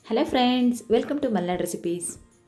hello friends welcome to Malnad recipes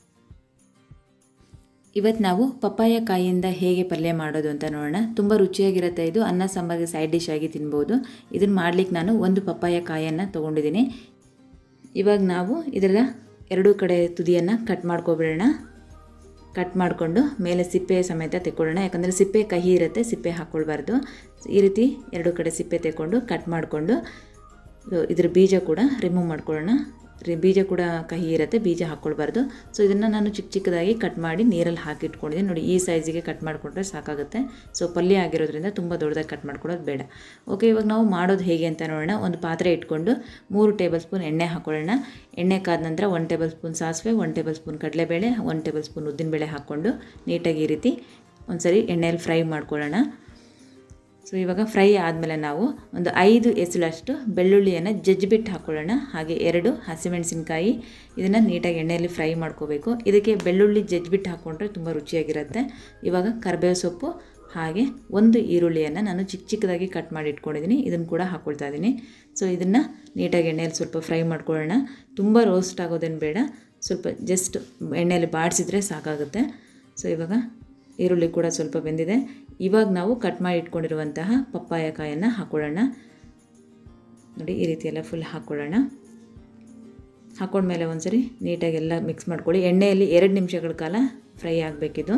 ಇವತ್ತು ನಾವು papaya ಕಾಯಿಯಿಂದ ಹೇಗೆ ಪಲ್ಯ ಮಾಡೋದು ಅಂತ ನೋಡೋಣ ತುಂಬ ರುಚಿಯಾಗಿರುತ್ತೆ ಇದು ಅನ್ನ ಸಾಂಬಾರಿಗೆ ಸೈಡ್ ಡಿಶ್ ಆಗಿ ತಿನ್ಬೋದು ಇದನ್ನು ಮಾಡ್ಲಿಕ್ಕೆ ನಾನು ಒಂದು ಪಪ್ಪಾಯ ಕಾಯನ್ನು ತೊಗೊಂಡಿದ್ದೀನಿ ಇವಾಗ ನಾವು ಇದರ ಎರಡೂ ಕಡೆ ತುದಿಯನ್ನು ಕಟ್ ಮಾಡ್ಕೊಬಿಡೋಣ ಕಟ್ ಮಾಡಿಕೊಂಡು ಮೇಲೆ ಸಿಪ್ಪೆ ಸಮೇತ ತೆಕ್ಕೊಳ್ಳೋಣ ಯಾಕಂದರೆ ಸಿಪ್ಪೆ ಕಹಿ ಇರುತ್ತೆ ಸಿಪ್ಪೆ ಹಾಕ್ಕೊಳ್ಬಾರ್ದು ಈ ರೀತಿ ಎರಡು ಕಡೆ ಸಿಪ್ಪೆ ತೆಕ್ಕೊಂಡು ಕಟ್ ಮಾಡಿಕೊಂಡು ಇದ್ರ ಬೀಜ ಕೂಡ ರಿಮೂವ್ ಮಾಡ್ಕೊಳ್ಳೋಣ ರಿ- ಬೀಜ ಕೂಡ ಕಹಿ ಇರುತ್ತೆ ಬೀಜ ಹಾಕ್ಕೊಳ್ಬಾರ್ದು ಸೊ ಇದನ್ನು ನಾನು ಚಿಕ್ಕ ಚಿಕ್ಕದಾಗಿ ಕಟ್ ಮಾಡಿ ನೀರಲ್ಲಿ ಹಾಕಿಟ್ಕೊಂಡಿದ್ದೀನಿ ನೋಡಿ ಈ ಸೈಜಿಗೆ ಕಟ್ ಮಾಡಿಕೊಂಡ್ರೆ ಸಾಕಾಗುತ್ತೆ ಸೊ ಪಲ್ಯ ಆಗಿರೋದ್ರಿಂದ ತುಂಬ ದೊಡ್ಡದಾಗಿ ಕಟ್ ಮಾಡ್ಕೊಳ್ಳೋದು ಬೇಡ ಓಕೆ ಇವಾಗ ನಾವು ಮಾಡೋದು ಹೇಗೆ ಅಂತ ನೋಡೋಣ ಒಂದು ಪಾತ್ರೆ ಇಟ್ಕೊಂಡು ಮೂರು ಟೇಬಲ್ ಸ್ಪೂನ್ ಎಣ್ಣೆ ಹಾಕ್ಕೊಳ್ಳೋಣ ಎಣ್ಣೆ ಕಾದ ನಂತರ ಒನ್ ಟೇಬಲ್ ಸ್ಪೂನ್ ಸಾಸಿವೆ ಒನ್ ಟೇಬಲ್ ಸ್ಪೂನ್ ಕಡಲೆಬೇಳೆ ಒನ್ ಟೇಬಲ್ ಸ್ಪೂನ್ ಉದ್ದಿನಬೇಳೆ ಹಾಕ್ಕೊಂಡು ನೀಟಾಗಿ ಈ ರೀತಿ ಒಂದ್ಸರಿ ಎಣ್ಣೆಯಲ್ಲಿ ಫ್ರೈ ಮಾಡ್ಕೊಳ್ಳೋಣ ಸೊ ಇವಾಗ ಫ್ರೈ ಆದಮೇಲೆ ನಾವು ಒಂದು ಐದು ಎಸಳಷ್ಟು ಬೆಳ್ಳುಳ್ಳಿಯನ್ನು ಜಜ್ಜಿಬಿಟ್ಟು ಹಾಕ್ಕೊಳ್ಳೋಣ ಹಾಗೆ ಎರಡು ಹಸಿಮೆಣಸಿನ್ಕಾಯಿ ಇದನ್ನು ನೀಟಾಗಿ ಎಣ್ಣೆಯಲ್ಲಿ ಫ್ರೈ ಮಾಡ್ಕೋಬೇಕು ಇದಕ್ಕೆ ಬೆಳ್ಳುಳ್ಳಿ ಜಜ್ಜಿಬಿಟ್ಟು ಹಾಕ್ಕೊಂಡ್ರೆ ತುಂಬ ರುಚಿಯಾಗಿರುತ್ತೆ ಇವಾಗ ಕರಿಬೇವು ಸೊಪ್ಪು ಹಾಗೆ ಒಂದು ಈರುಳ್ಳಿಯನ್ನು ನಾನು ಚಿಕ್ಕ ಚಿಕ್ಕದಾಗಿ ಕಟ್ ಮಾಡಿ ಇಟ್ಕೊಂಡಿದ್ದೀನಿ ಇದನ್ನು ಕೂಡ ಹಾಕ್ಕೊಳ್ತಾ ಇದ್ದೀನಿ ಸೊ ಇದನ್ನು ನೀಟಾಗಿ ಎಣ್ಣೆಯಲ್ಲಿ ಸ್ವಲ್ಪ ಫ್ರೈ ಮಾಡ್ಕೊಳ್ಳೋಣ ತುಂಬ ರೋಸ್ಟ್ ಆಗೋದೇನು ಬೇಡ ಸ್ವಲ್ಪ ಜಸ್ಟ್ ಎಣ್ಣೆಯಲ್ಲಿ ಬಾಡಿಸಿದ್ರೆ ಸಾಕಾಗುತ್ತೆ ಸೊ ಇವಾಗ ಈರುಳ್ಳಿ ಕೂಡ ಸ್ವಲ್ಪ ಬೆಂದಿದೆ ಇವಾಗ ನಾವು ಕಟ್ ಮಾಡಿ ಇಟ್ಕೊಂಡಿರುವಂತಹ ಪಪ್ಪಾಯ ಕಾಯನ್ನು ಹಾಕ್ಕೊಳ್ಳೋಣ ನೋಡಿ ಈ ರೀತಿ ಎಲ್ಲ ಫುಲ್ ಹಾಕ್ಕೊಳ್ಳೋಣ ಹಾಕ್ಕೊಂಡ್ಮೇಲೆ ಒಂದ್ಸರಿ ನೀಟಾಗಿ ಎಲ್ಲ ಮಿಕ್ಸ್ ಮಾಡ್ಕೊಳ್ಳಿ ಎಣ್ಣೆಯಲ್ಲಿ ಎರಡು ನಿಮಿಷಗಳ ಕಾಲ ಫ್ರೈ ಆಗಬೇಕಿದು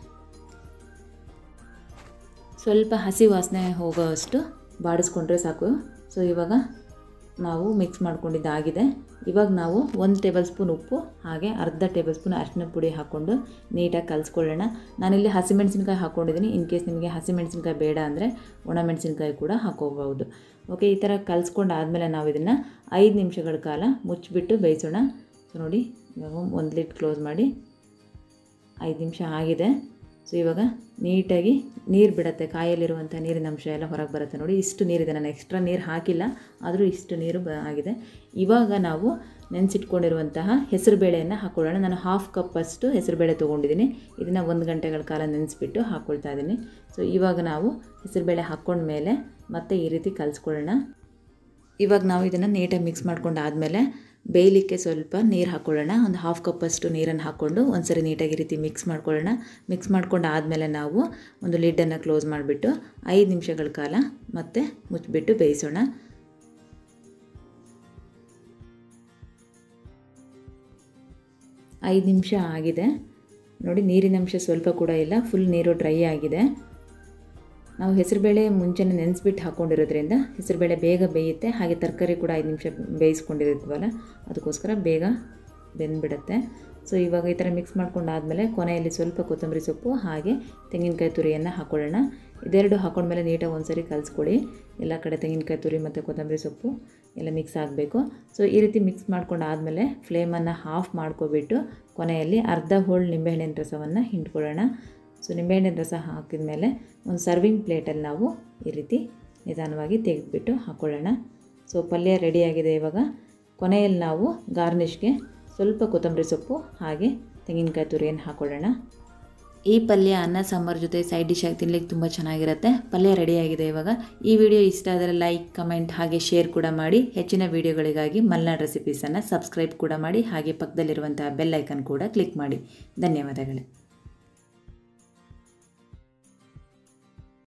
ಸ್ವಲ್ಪ ಹಸಿ ವಾಸನೆ ಹೋಗೋವಷ್ಟು ಬಾಡಿಸ್ಕೊಂಡ್ರೆ ಸಾಕು ಸೊ ಇವಾಗ ನಾವು ಮಿಕ್ಸ್ ಮಾಡ್ಕೊಂಡಿದ್ದಾಗಿದೆ ಇವಾಗ ನಾವು ಒಂದು ಟೇಬಲ್ ಸ್ಪೂನ್ ಉಪ್ಪು ಹಾಗೆ ಅರ್ಧ ಟೇಬಲ್ ಸ್ಪೂನ್ ಅರಿಶಿನ ಪುಡಿ ಹಾಕ್ಕೊಂಡು ನೀಟಾಗಿ ಕಲಿಸ್ಕೊಳ್ಳೋಣ ನಾನಿಲ್ಲಿ ಹಸಿಮೆಣಸಿನ್ಕಾಯಿ ಹಾಕ್ಕೊಂಡಿದ್ದೀನಿ ಇನ್ ಕೇಸ್ ನಿಮಗೆ ಹಸಿಮೆಣಸಿನ್ಕಾಯಿ ಬೇಡ ಅಂದರೆ ಒಣಮೆಣಸಿನ್ಕಾಯಿ ಕೂಡ ಹಾಕೋಬಹುದು ಓಕೆ ಈ ಥರ ಕಲಿಸ್ಕೊಂಡು ಆದಮೇಲೆ ನಾವು ಇದನ್ನು ಐದು ನಿಮಿಷಗಳ ಕಾಲ ಮುಚ್ಚಿಬಿಟ್ಟು ಬೇಯಿಸೋಣ ಸೊ ನೋಡಿ ಇವಾಗ ಒಂದು ಲಿಟ್ ಕ್ಲೋಸ್ ಮಾಡಿ ಐದು ನಿಮಿಷ ಆಗಿದೆ ಸೊ ಇವಾಗ ನೀಟಾಗಿ ನೀರು ಬಿಡುತ್ತೆ ಕಾಯಲ್ಲಿರುವಂಥ ನೀರಿನ ಅಂಶ ಎಲ್ಲ ಹೊರಗೆ ಬರುತ್ತೆ ನೋಡಿ ಇಷ್ಟು ನೀರಿದೆ ನಾನು ಎಕ್ಸ್ಟ್ರಾ ನೀರು ಹಾಕಿಲ್ಲ ಆದರೂ ಇಷ್ಟು ನೀರು ಬ ಆಗಿದೆ ಇವಾಗ ನಾವು ನೆನೆಸಿಟ್ಕೊಂಡಿರುವಂತಹ ಹೆಸರುಬೇಳೆಯನ್ನು ಹಾಕ್ಕೊಳ್ಳೋಣ ನಾನು ಹಾಫ್ ಕಪ್ಪಷ್ಟು ಹೆಸರುಬೇಳೆ ತೊಗೊಂಡಿದ್ದೀನಿ ಇದನ್ನು ಒಂದು ಗಂಟೆಗಳ ಕಾಲ ನೆನೆಸ್ಬಿಟ್ಟು ಹಾಕ್ಕೊಳ್ತಾ ಇದ್ದೀನಿ ಸೊ ಇವಾಗ ನಾವು ಹೆಸರುಬೇಳೆ ಹಾಕ್ಕೊಂಡ್ಮೇಲೆ ಮತ್ತೆ ಈ ರೀತಿ ಕಲಿಸ್ಕೊಳ್ಳೋಣ ಇವಾಗ ನಾವು ಇದನ್ನು ನೀಟಾಗಿ ಮಿಕ್ಸ್ ಮಾಡ್ಕೊಂಡು ಆದಮೇಲೆ ಬೇಯಲಿಕ್ಕೆ ಸ್ವಲ್ಪ ನೀರು ಹಾಕ್ಕೊಳ್ಳೋಣ ಒಂದು ಹಾಫ್ ಕಪ್ಪಷ್ಟು ನೀರನ್ನು ಹಾಕ್ಕೊಂಡು ಒಂದ್ಸರಿ ನೀಟಾಗಿ ಈ ರೀತಿ ಮಿಕ್ಸ್ ಮಾಡ್ಕೊಳ್ಳೋಣ ಮಿಕ್ಸ್ ಮಾಡ್ಕೊಂಡು ಆದಮೇಲೆ ನಾವು ಒಂದು ಲಿಡ್ಡನ್ನು ಕ್ಲೋಸ್ ಮಾಡಿಬಿಟ್ಟು ಐದು ನಿಮಿಷಗಳ ಕಾಲ ಮತ್ತೆ ಮುಚ್ಚಿಬಿಟ್ಟು ಬೇಯಿಸೋಣ ಐದು ನಿಮಿಷ ಆಗಿದೆ ನೋಡಿ ನೀರಿನ ಅಂಶ ಸ್ವಲ್ಪ ಕೂಡ ಇಲ್ಲ ಫುಲ್ ನೀರು ಡ್ರೈ ಆಗಿದೆ ನಾವು ಹೆಸರುಬೇಳೆ ಮುಂಚೆನೇ ನೆನೆಸ್ಬಿಟ್ಟು ಹಾಕ್ಕೊಂಡಿರೋದ್ರಿಂದ ಹೆಸರುಬೇಳೆ ಬೇಗ ಬೇಯುತ್ತೆ ಹಾಗೆ ತರಕಾರಿ ಕೂಡ ಐದು ನಿಮಿಷ ಬೇಯಿಸ್ಕೊಂಡಿರ್ತೀವಲ್ಲ ಅದಕ್ಕೋಸ್ಕರ ಬೇಗ ಬೆಂದ್ಬಿಡುತ್ತೆ ಸೊ ಇವಾಗ ಈ ಥರ ಮಿಕ್ಸ್ ಮಾಡ್ಕೊಂಡು ಆದಮೇಲೆ ಕೊನೆಯಲ್ಲಿ ಸ್ವಲ್ಪ ಕೊತ್ತಂಬರಿ ಸೊಪ್ಪು ಹಾಗೆ ತೆಂಗಿನಕಾಯಿ ತುರಿಯನ್ನು ಹಾಕ್ಕೊಳ್ಳೋಣ ಇದೆರಡು ಹಾಕೊಂಡ್ಮೇಲೆ ನೀಟಾಗಿ ಒಂದ್ಸರಿ ಕಲಿಸ್ಕೊಳ್ಳಿ ಎಲ್ಲ ಕಡೆ ತೆಂಗಿನಕಾಯಿ ತುರಿ ಮತ್ತು ಕೊತ್ತಂಬರಿ ಸೊಪ್ಪು ಎಲ್ಲ ಮಿಕ್ಸ್ ಆಗಬೇಕು ಸೊ ಈ ರೀತಿ ಮಿಕ್ಸ್ ಮಾಡ್ಕೊಂಡು ಆದಮೇಲೆ ಫ್ಲೇಮನ್ನು ಹಾಫ್ ಮಾಡ್ಕೊಬಿಟ್ಟು ಕೊನೆಯಲ್ಲಿ ಅರ್ಧ ಹೋಳು ನಿಂಬೆಹಣ್ಣಿನ ರಸವನ್ನು ಹಿಂಡ್ಕೊಳ್ಳೋಣ ಸೊ ನಿಂಬೆಹಣ್ಣಿನ ರಸ ಹಾಕಿದ ಮೇಲೆ ಒಂದು ಸರ್ವಿಂಗ್ ಪ್ಲೇಟಲ್ಲಿ ನಾವು ಈ ರೀತಿ ನಿಧಾನವಾಗಿ ತೆಗೆದುಬಿಟ್ಟು ಹಾಕ್ಕೊಳ್ಳೋಣ ಸೊ ಪಲ್ಯ ರೆಡಿಯಾಗಿದೆ ಇವಾಗ ಕೊನೆಯಲ್ಲಿ ನಾವು ಗಾರ್ನಿಷ್ಗೆ ಸ್ವಲ್ಪ ಕೊತ್ತಂಬರಿ ಸೊಪ್ಪು ಹಾಗೆ ತೆಂಗಿನಕಾಯಿ ತುರಿಯನ್ನು ಹಾಕ್ಕೊಳ್ಳೋಣ ಈ ಪಲ್ಯ ಅನ್ನ ಸಾಂಬಾರು ಜೊತೆ ಸೈಡ್ ಡಿಶ್ ಆಗಿ ತಿನ್ಲಿಕ್ಕೆ ತುಂಬ ಚೆನ್ನಾಗಿರುತ್ತೆ ಪಲ್ಯ ರೆಡಿಯಾಗಿದೆ ಇವಾಗ ಈ ವಿಡಿಯೋ ಇಷ್ಟ ಆದರೆ ಲೈಕ್ ಕಮೆಂಟ್ ಹಾಗೆ ಶೇರ್ ಕೂಡ ಮಾಡಿ ಹೆಚ್ಚಿನ ವಿಡಿಯೋಗಳಿಗಾಗಿ ಮಲ್ನಾಡ್ ರೆಸಿಪೀಸನ್ನು ಸಬ್ಸ್ಕ್ರೈಬ್ ಕೂಡ ಮಾಡಿ ಹಾಗೆ ಪಕ್ಕದಲ್ಲಿರುವಂತಹ ಬೆಲ್ ಐಕನ್ ಕೂಡ ಕ್ಲಿಕ್ ಮಾಡಿ ಧನ್ಯವಾದಗಳು